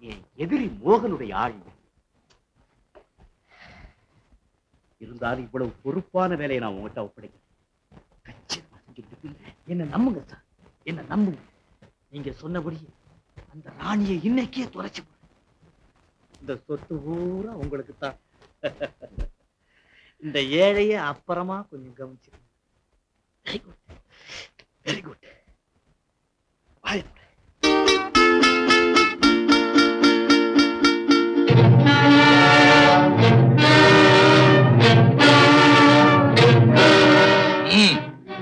என் எதிரி மோகனுடைய ஆள் இருந்தாலும் இவ்வளவு பொறுப்பான வேலையை நான் உங்ககிட்ட ஒப்படைக்கிறேன் கச்சிதமா செஞ்சுட்டு இருப்பீங்க. என்ன நம்புங்க சார் என்ன நம்புங்க நீங்க சொன்னபடி அந்த ராணியை இன்னைக்கே தொலைச்சு போடு. இந்த சொத்து பூரா உங்களுக்கு தான் இந்த ஏழைய அப்புறமா கொஞ்சம் கவனிச்சு வெரி குட் வெரி குட் ம்.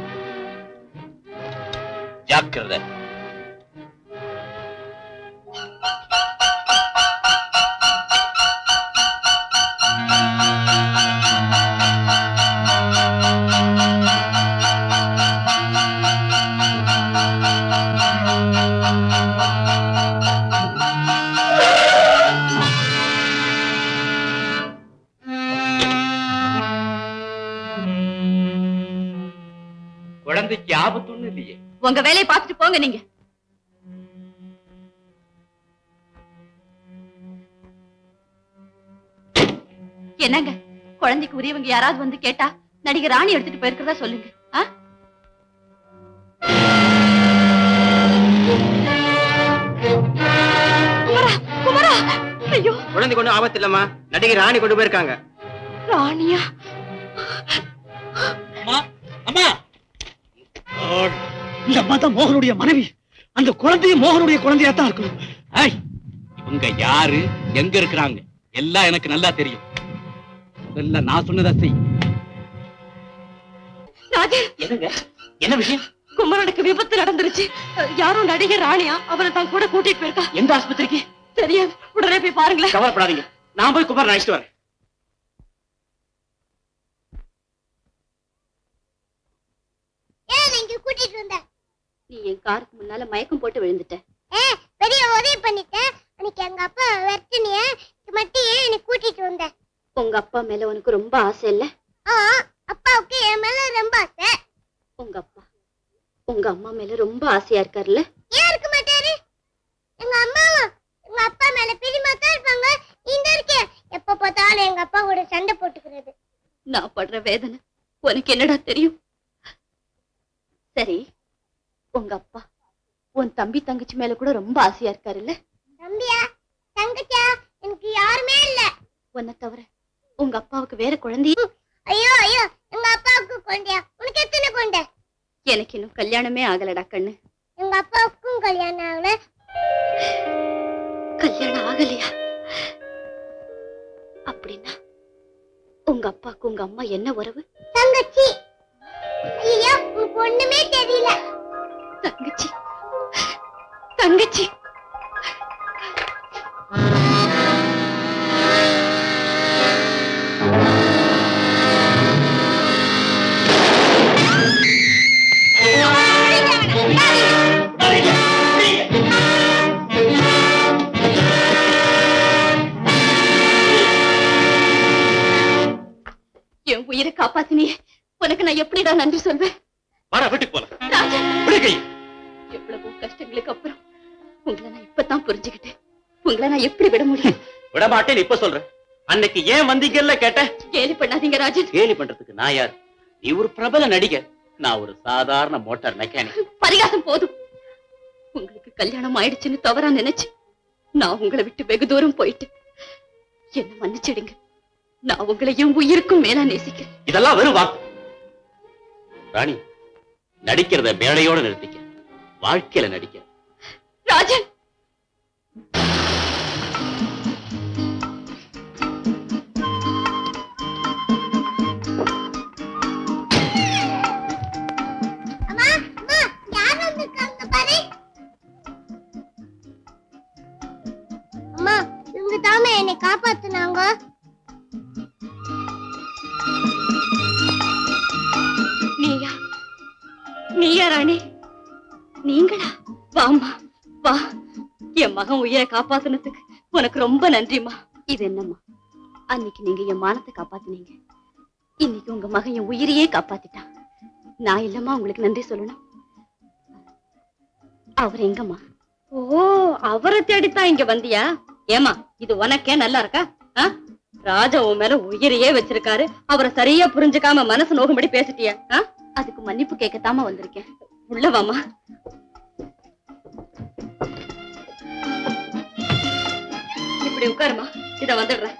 ஜாக்கிரதை குழந்தைக்கு ஆபத்துன்னு இல்லையே உங்க வேலையை பார்த்துட்டு போங்க நீங்க என்னங்க குழந்தைக்கு உரியவங்க யாராவது வந்து கேட்டா நடிகர் ராணி எடுத்துட்டு போயிருக்கிறதா சொல்லுங்க ஆ? குமரா குமரா ஐயோ குழந்தை கொண்டு ஆபத்து இல்லம்மா நடிகை ராணி கொண்டு போயிருக்காங்க ராணியா அம்மா இந்த அம்மா தான் மோகனுடைய மனைவி அந்த குழந்தையும் மோகனுடைய குழந்தையா தான் இருக்கணும் ஏய், இவங்க யாரு எங்க இருக்கிறாங்க எல்லாம் எனக்கு நல்லா தெரியும் முதல்ல நான் சொன்னதை செய் ராஜன் என்னங்க என்ன விஷயம் குமரனுக்கு விபத்து நடந்துருச்சு யாரும் நடிகர் ராணியா அவரை தான் கூட கூட்டிட்டு போயிருக்கா எந்த ஆஸ்பத்திரிக்கு தெரியாது உடனே போய் பாருங்களேன் கவலைப்படாதீங்க நான் போய் குமார் அழைச்சிட்டு வரேன் ஏன் நீங்க கூட்டிட்டு வந்த நீ என் காருக்கு முன்னால மயக்கம் போட்டு விழுந்துட்ட ஏ பெரிய உதவி பண்ணிட்டேன் அன்னைக்கு எங்க அப்பா வெட்டினிய மட்டும் ஏன் என்னை கூட்டிட்டு வந்த உங்க அப்பா மேல உனக்கு ரொம்ப ஆசை இல்ல ஆ அப்பாவுக்கு என் மேல ரொம்ப ஆசை உங்க அப்பா உங்க அம்மா மேல ரொம்ப ஆசையா இருக்காருல்ல ஏன் இருக்க மாட்டாரு எங்க அம்மாவும் எங்க அப்பா மேல பிரியமா தான் இருப்பாங்க இந்த இருக்கே எப்ப பார்த்தாலும் எங்க அப்பா கூட சண்டை போட்டுக்கிறது நான் படுற வேதனை உனக்கு என்னடா தெரியும் சரி உங்க அப்பா உன் தம்பி தங்கச்சி மேல கூட ரொம்ப ஆசையா இருக்காருல்ல தம்பியா தங்கச்சியா எனக்கு யாருமே இல்ல உன்னை தவிர உங்க அப்பாவுக்கு வேற குழந்தையே ஐயோ ஐயோ எங்க அப்பாவுக்கு கொண்டையா உனக்கு எத்தனை கொண்டை எனக்கு இன்னும் கல்யாணமே ஆகலடா கண்ணு எங்க அப்பாவுக்கும் கல்யாணம் ஆகல கல்யாணம் ஆகலையா அப்படின்னா உங்க அப்பாவுக்கு உங்க அம்மா என்ன உறவு தங்கச்சி ஐயோ உனக்கு ஒண்ணுமே தெரியல தங்கச்சி தங்கச்சி என் உயிரை காப்பாத்தினியே உனக்கு நான் எப்படிடா நன்றி சொல்வேன் வாடா வீட்டுக்கு போலாம் ராஜா விடு கை எவ்வளவோ கஷ்டங்களுக்கு அப்புறம் உங்களை நான் இப்பதான் புரிஞ்சுக்கிட்டேன் உங்களை நான் எப்படி விட முடியும் விட மாட்டேன்னு இப்ப சொல்றேன் அன்னைக்கு ஏன் வந்தீங்கல்ல கேட்டேன் கேலி பண்ணாதீங்க ராஜன் கேலி பண்றதுக்கு நான் யார் நீ ஒரு பிரபல நடிகர் நான் ஒரு சாதாரண மோட்டார் மெக்கானிக் பரிகாசம் போதும் உங்களுக்கு கல்யாணம் ஆயிடுச்சுன்னு தவறா நினைச்சு நான் உங்களை விட்டு வெகு தூரம் போயிட்டு என்ன மன்னிச்சிடுங்க நான் உங்களை என் உயிருக்கும் மேலா நேசிக்கிறேன் இதெல்லாம் வெறும் வாக்கு ராணி நடிக்கிறத மேடையோட நிறுத்திக்க வாழ்க்கையில நடிக்க ராஜன் அம்மா அம்மா யார் வந்திருக்காங்க பாரு அம்மா இவங்க தாமே என்னை காப்பாத்துனாங்க நீயா நீயா ராணி நீங்களா வாம்மா வா என் மகன் உயிரை காப்பாத்துனதுக்கு உனக்கு ரொம்ப நன்றிம்மா இது என்னம்மா அன்னைக்கு நீங்க என் மானத்தை காப்பாத்துனீங்க இன்னைக்கு உங்க மகன் என் உயிரையே காப்பாத்திட்டான் நான் இல்லம்மா உங்களுக்கு நன்றி சொல்லணும் அவர் எங்கம்மா ஓ அவரை தேடித்தான் இங்க வந்தியா ஏமா இது உனக்கே நல்லா இருக்கா ஆ? ராஜா உன் மேல உயிரையே வச்சிருக்காரு அவரை சரியா புரிஞ்சுக்காம மனசு நோகும்படி பேசிட்டிய அதுக்கு மன்னிப்பு கேட்கத்தாம வந்திருக்கேன் உள்ள வாமா இப்படி உட்காருமா இத வந்துடுறேன்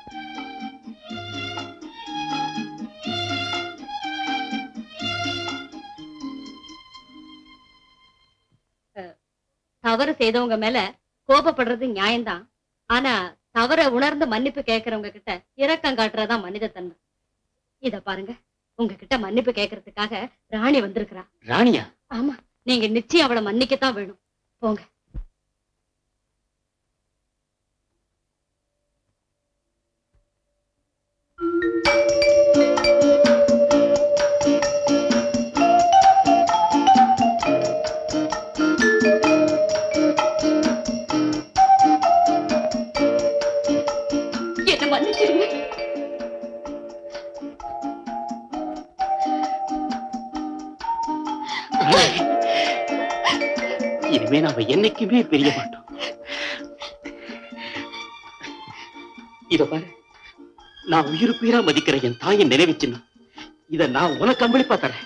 அஹ், தவறு செய்தவங்க மேல கோபப்படுறது நியாயம்தான் ஆனா தவற உணர்ந்து மன்னிப்பு கேட்கறவங்க கிட்ட இரக்கம் காட்டுறதா மனிதத்தன்மை இத பாருங்க உங்ககிட்ட மன்னிப்பு கேட்கறதுக்காக ராணி வந்திருக்கிறா ராணியா ஆமா நீங்க நிச்சயம் அவளை மன்னிக்கத்தான் வேணும் போங்க என்ன மன்னிச்சிருங்க இனிமே நாம என்னைக்குமே பிரிய மாட்டோம் இத பாரு நான் உயிருக்குயிரா மதிக்கிற என் தாயின் நினைவு சின்னம் இத நான் உனக்கு அம்பளிப்பா தரேன்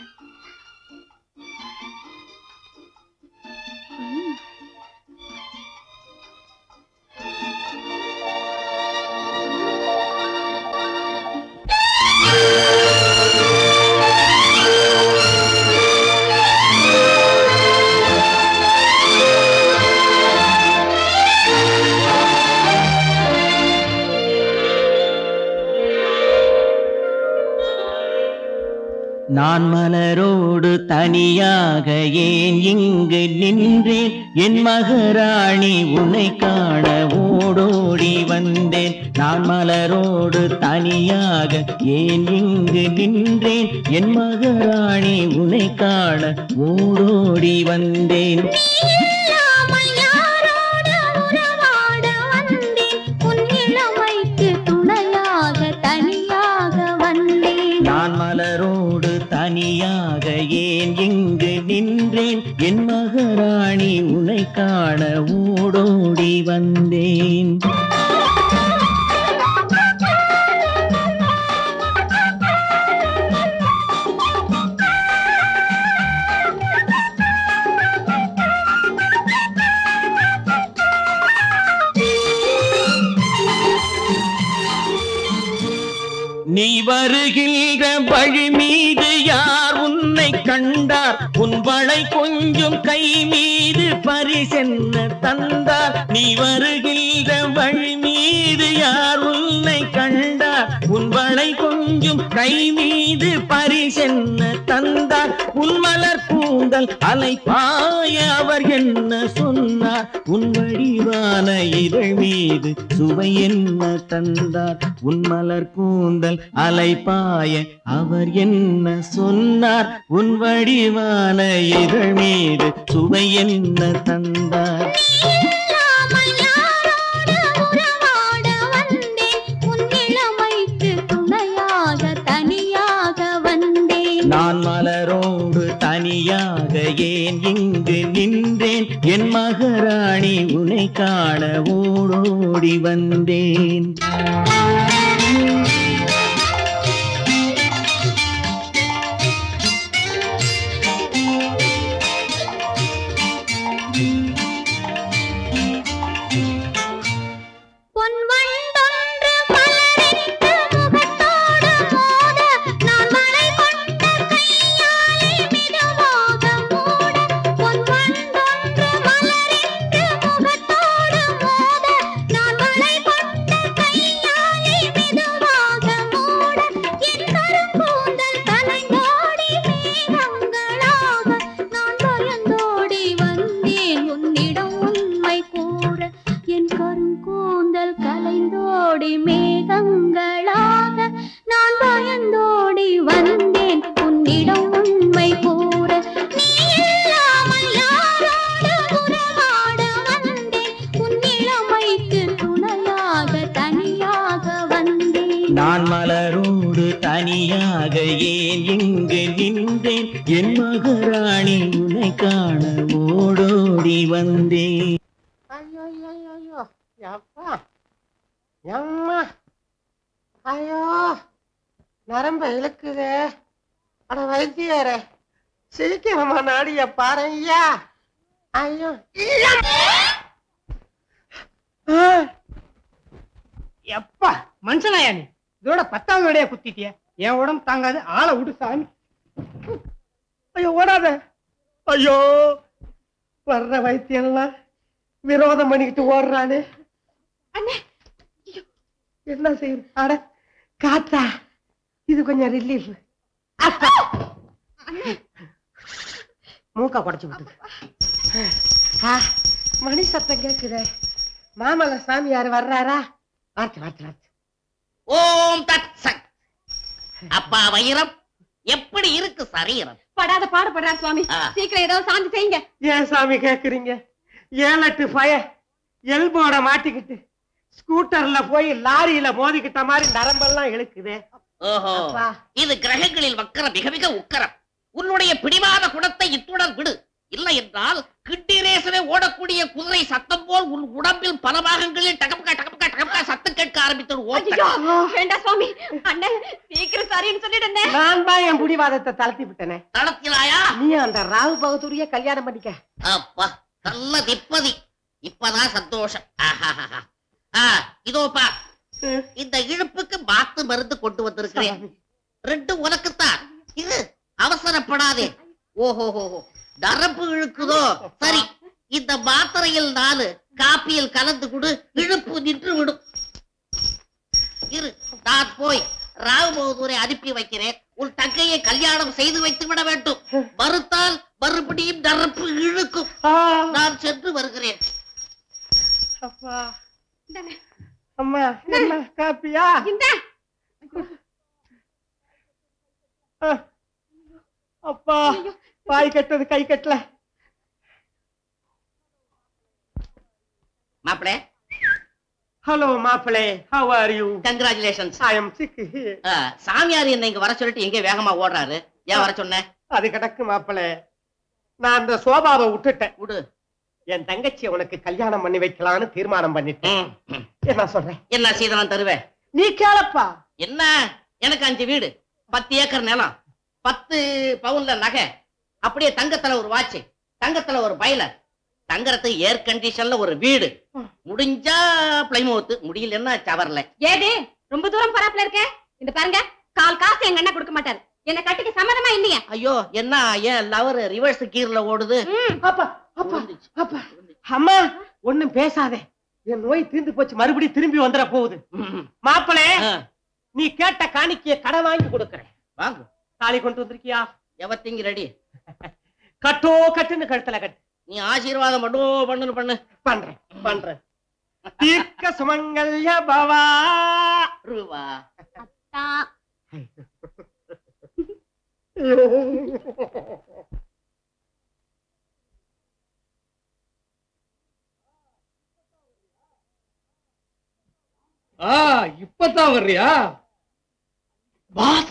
நான் மலரோடு தனியாக ஏன் இங்கு நின்றேன் என் மகராணி உன்னை காண ஓடோடி வந்தேன் நான் மலரோடு தனியாக ஏன் இங்கு நின்றேன் என் மகராணி உன்னை காண ஓடோடி வந்தேன் இல்லாமல் யாரோடு உறவாட வந்தேன் உன் இளமைக்கு துணையாக தனியாக வந்தேன் நான் மலரோடு தனியாக ஏன் இங்கு நின்றேன் என் மகராணி உன்னை காண ஓடோடி வந்தேன் நீ வருகின்ற வழி மீது யார் உன்னை கண்டார் உன் வளை கொஞ்சம் கை மீது பரிசென்ன தந்தார் நீ வருகின்ற வழி மீது யார் உன்னை கண்டார் உன் வளை கொஞ்சம் கை மீது பரிசென்ன தந்தார் உன் மலர் கூந்தல் அலை பாய அவர் என்ன சொன்னார் உன் வடிவான இதழ் மீது சுவை என்ன தந்தார் உன் மலர் கூந்தல் அலை பாய அவர் என்ன சொன்னார் உன் வடிவான இதழ் மீது சுவை என்ன தந்தார் இல்லாமல் யாரோடு உறவாட வந்தேன் உன் இளமைக்கு துணையாக தனியாக வந்தேன் நான் மலரோடு தனியாக ஏன் இங்கு நின்றேன் என் மகராணி உன்னை காண ஓடோடி வந்தேன் பொன் வண்டொன்று மலரிட்டு முகத்தோடு மோத நான் மலை கொண்ட கையாலே மெதுவாக மூட பொன் வண்டொன்று மலரிட்டு முகத்தோடு மோத நான் மலை கொண்ட கையாலே மெதுவாக மூட என் கரும்பூந்தல் தலைந்தோடி மேகங்களாக நான் பயந்தோடி வந்தேன் உன்னிடம் உண்மை கூற என் கருங்கூந்தல் கலைந்தோடி மேகங்களாக நான் பயந்தோடி வந்தேன் உன்னிடம் உண்மை கூற நீ இல்லாமல் யாரோடு உறவாட வந்தேன் உன் இளமைக்கு துணையாக தனியாக வந்தேன் நான் மலரோடு தனியாக ஏன் இங்கு நின்றேன் என் மகராணி உன்னை காண ஓடோடி வந்தேன் ஐயோ ஐயோ ஐயோ ஐயோ அப்பா எம்மா ஐயோ நரம்ப இழுக்குதே அட வைத்தியர சீக்கிரமா நாடிய பாருய்யா ஐயோ ஆ. எப்பா மனுஷனாயா நீ இதோட பத்தாவது வடைய குத்திட்டிய என் உடம்பு தாங்காது ஆளை விடு சாமி ஐயோ ஓடாத ஐயோ வர்ற வைத்தியெல்லாம் விரோதம் பண்ணிக்கிட்டு ஓடுறானே என்ன செய்யுது அட காத்தா இது கொஞ்சம் ரிலீஃப் மூக்கா குடைச்சு விட்டுது ஆ, மணி சத்தம் கேக்குதே மாமல்ல சாமியார் வர்றாரா வார்த்தை வார்த்தை வார்த்தை ஓம் தத் சத் அப்பா வைரம் எப்படி இருக்கு சரீரம் படாத பாடுபடுறார் சுவாமி ஆ. சீக்கிரம் ஏதாவது சாந்தி செய்யுங்க ஏன் சாமி கேக்குறீங்க ஏழட்டு பய எல்போட மாட்டிக்கிட்டு ஸ்கூட்டர்ல போய் லாரியில மோதிக்கிட்ட மாதிரி நரம்பெல்லாம் இழுக்குதே ஓஹோ அப்பா. இது கிரகங்களில் வக்கரம் மிக மிக உக்கரம் உன்னுடைய பிடிவாத குணத்தை இத்துடன் விடு இல்லை என்றால் கிட்டிரேசவே ஓடக்கூடிய குதிரை சத்தம் போல் உன் உடம்பில் பல பாகங்களில் டகமுகா டகமுகா டகமுகா சத்தம் கேட்க ஆரம்பித்தது ஐயோ வேண்டாம் சுவாமி அண்ணன் சீக்கிரம் சரின்னு சொல்லிடுனே நான் தான் என் புடிவாதத்தை தளர்த்தி விட்டனே தளத்திலாயா நீ அந்த ராவு பகதூரிய கல்யாணம் பண்ணிக்க அப்பா நல்ல திப்பதி இப்பதான் சந்தோஷம் ஆஹாஹாஹா. ஆ இதோப்பா இந்த இழுப்புக்கு மாத்து மருந்து கொண்டு வந்திருக்கிறேன் ரெண்டு உனக்குத்தான் இது அவசரப்படாதே ஓஹோ நரம்பு இழுக்குதோ சரி இந்த மாத்திரையில் நாலு காப்பியில் கலந்து கொடு இழுப்பு நின்று விடும் இரு நான் போய் ராவ் பகதூரை அனுப்பி வைக்கிறேன் உன் தங்கையை கல்யாணம் செய்து வைத்து விட வேண்டும் மறுத்தால் மறுபடியும் நரம்பு இழுக்கும் ஆ, நான் சென்று வருகிறேன் அப்பா அம்மா என்ன காப்பியா இந்த ஆ, அப்பா வாய் கட்டது கை கட்டல மாப்பிளே ஹலோ மாப்பிளே how are you congratulations I am sick சாமியார் என்ன இங்க வர சொல்லிட்டு எங்க வேகமா ஓடுறாரு ஏன் வர சொன்ன அது கிடக்கு மாப்பிளே நான் அந்த சோபாவை விட்டுட்டேன் விடு என் தங்கச்சி உனக்கு கல்யாணம் பண்ணி வைக்கலாம்னு தீர்மானம் பண்ணிட்டேன் ம், ம். என்ன சொல்றேன் என்ன சீதனம் தருவேன் நீ கேளப்பா என்ன எனக்கு அஞ்சு வீடு பத்து ஏக்கர் நிலம் பத்து பவுன்ல நகை அப்படியே தங்கத்துல ஒரு வாட்ச் தங்கத்துல ஒரு பைலர் தங்கறதுக்கு ஏர் கண்டிஷன்ல ஒரு வீடு முடிஞ்சா பிளைமவுத் முடியலன்னா சவர்ல ஏது ரொம்ப தூரம் பராப்புல இருக்க இந்த பாருங்க கால் காசு எங்க அண்ணன் கொடுக்க மாட்டாரு என்ன கட்டிக்க சம்மதமா இல்லையா ஐயோ என்ன ஏன் லவர் ரிவர்ஸ் கீர்ல ஓடுது அப்பா அப்பா அப்பா அம்மா ஒண்ணும் பேசாதே என் நோய் தீர்ந்து போச்சு மறுபடியும் திரும்பி வந்துட போகுது ம், மாப்பிளே ஆ, நீ கேட்ட காணிக்கைய கடை வாங்கி கொடுக்கறேன் வாங்கு தாலி கொண்டு வந்திருக்கியா எவத்திங்க ரெடி கட்டோ கட்டுன்னு கழுத்துல கட்டு நீ ஆசீர்வாதம் பண்ணு பண்ணு பண்ணு பண்றேன் பண்றேன் தீர்க்க சுமங்கல்ய பவா ரூபா ஆ இப்பதான் வர்றியா பாஸ்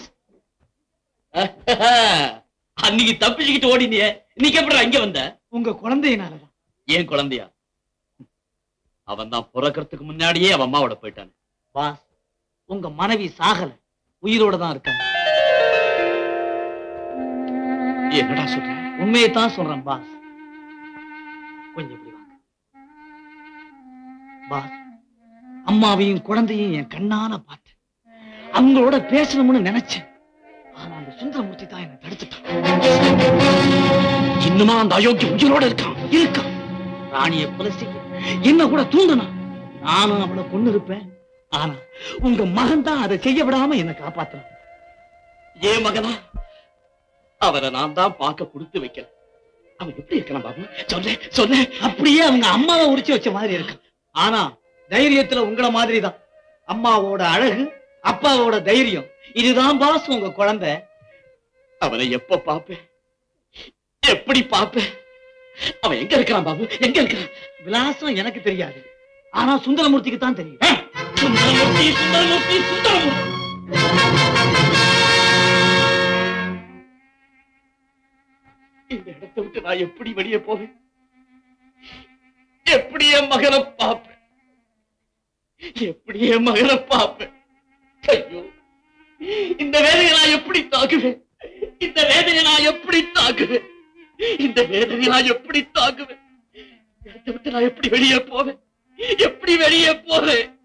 அன்னைக்கு தப்பிச்சுக்கிட்டு ஓடினியே இன்னைக்கு எப்படி அங்க வந்த உங்க குழந்தையினாலதான் ஏன் குழந்தையா அவன் தான் பிறக்கறதுக்கு முன்னாடியே அவன் அம்மாவோட போயிட்டான் பாஸ் உங்க மனைவி சாகல உயிரோட தான் இருக்காங்க என்னடா சொல்ற உண்மையை தான் சொல்றேன் பாஸ் கொஞ்சம் இப்படி வாங்க பாஸ் அம்மாவையும் குழந்தையும் என் கண்ணால பார்த்தேன் அவங்களோட பேசணும்னு நினைச்சேன் ஆனா அந்த சுந்தரமூர்த்தி தான் என்னை தடுத்துட்டான் இன்னுமா அந்த அயோக்கிய உயிரோட இருக்கான் இருக்கான் ராணியை கொலை செய்ய என்ன கூட தூண்டுனான் நானும் அவளை கொண்டு இருப்பேன் ஆனா உங்க மகன் தான் அதை செய்ய விடாம என்னை காப்பாத்துறான் ஏன் மகனா அவரை நான் தான் பார்க்க கொடுத்து வைக்கல அவன் எப்படி இருக்கான் பாபு சொல்லு சொல்லு அப்படியே அவங்க அம்மாவை உரிச்சு வச்ச மாதிரி இருக்கு ஆனா தைரியத்துல உங்கள மாதிரி தான் அம்மாவோட அழகு அப்பாவோட தைரியம் இதுதான் பாஸ் உங்க குழந்தை அவனை எப்ப பாப்பேன் எப்படி பாப்பேன் அவன் எங்க இருக்கிறான் பாபு எங்க இருக்கிறான் விலாசம் எனக்கு தெரியாது ஆனா சுந்தரமூர்த்திக்கு தான் தெரியும் ஏய், சுந்தரமூர்த்தி சுந்தரமூர்த்தி சுந்தரமூர்த்தி இந்த இடத்தை விட்டு நான் எப்படி வெளியே போவேன் எப்படி என் மகனை பார்ப்பேன் எப்படி என் மகனை பார்ப்பேன் ஐயோ இந்த வேதனையை நான் எப்படி தாக்குவேன் இந்த வேதனையை நான் எப்படி தாக்குவேன் இந்த வேதனையை நான் எப்படி தாக்குவேன் இடத்தை விட்டு நான் எப்படி வெளியே போவேன் எப்படி வெளியே போவேன்